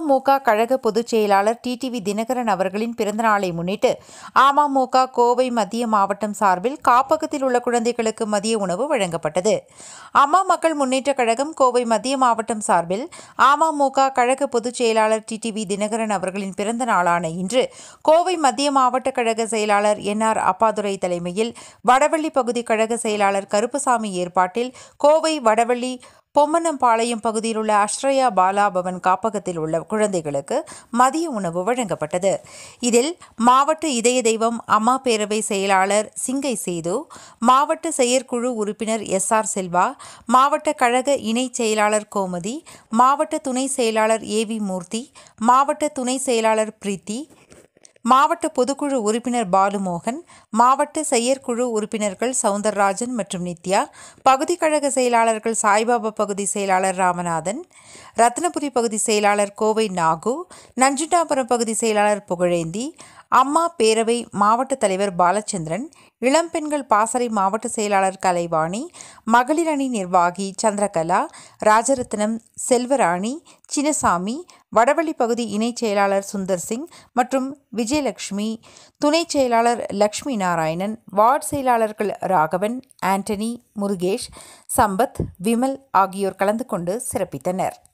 அமமுக கழக பொதுச் செயலாளர் டிடிவி தினகரன் அவர்களின் பிறந்தநாளை முன்னிட்டு அமமுக கோவை மத்திய மாவட்டம் சார்பில் காப்பகத்தில் உள்ள குழந்தைகளுக்கு மதிய உணவு வழங்கப்பட்டது அம்மா மக்கள் முன்னேற்றக் கழகம் கோவை மத்திய மாவட்டம் சார்பில் அமமுக கழக பொதுச் செயலாளர் டிடிவி தினகரன் அவர்களின் பிறந்த நாளான இன்று கோவை மத்திய மாவட்ட கழக செயலாளர் என் ஆர் அப்பாதுரை தலைமையில் வடவள்ளி பகுதி கழக செயலாளர் கருப்பசாமி ஏற்பாட்டில் கோவை வடவள்ளி பொம்மனம்பாளையம் பகுதியில் உள்ள அஸ்ரயா பாலா பவன் காப்பகத்தில் உள்ள குழந்தைகளுக்கு மதிய உணவு வழங்கப்பட்டது இதில் மாவட்ட இதய தெய்வம் அம்மா பேரவை செயலாளர் சிங்கை சேது மாவட்ட செயற்குழு உறுப்பினர் எஸ் ஆர் செல்வா மாவட்ட கழக இணைச் செயலாளர் கோமதி மாவட்ட துணை செயலாளர் ஏ வி மூர்த்தி மாவட்ட துணை செயலாளர் பிரீத்தி மாவட்ட பொதுக்குழு உறுப்பினர் பாலுமோகன் மாவட்ட செயற்குழு உறுப்பினர்கள் சவுந்தரராஜன் மற்றும் நித்யா பகுதி கழக செயலாளர்கள் சாய்பாபா பகுதி செயலாளர் ராமநாதன் ரத்னபுரி பகுதி செயலாளர் கோவை நாகு நஞ்சுண்டாபுரம் பகுதி செயலாளர் புகழேந்தி அம்மா பேரவை மாவட்ட தலைவர் பாலச்சந்திரன் இளம்பெண்கள் பாசறை மாவட்ட செயலாளர் கலைவாணி மகளிர் அணி நிர்வாகி சந்திரகலா ராஜரத்னம் செல்வராணி சின்னசாமி வடவள்ளி பகுதி இணைச் செயலாளர் சுந்தர் சிங் மற்றும் விஜயலட்சுமி துணைச் செயலாளர் லக்ஷ்மி நாராயணன் வார்டு செயலாளர்கள் ராகவன் ஆண்டனி முருகேஷ் சம்பத் விமல் ஆகியோர் கலந்து கொண்டு சிறப்பித்தனர்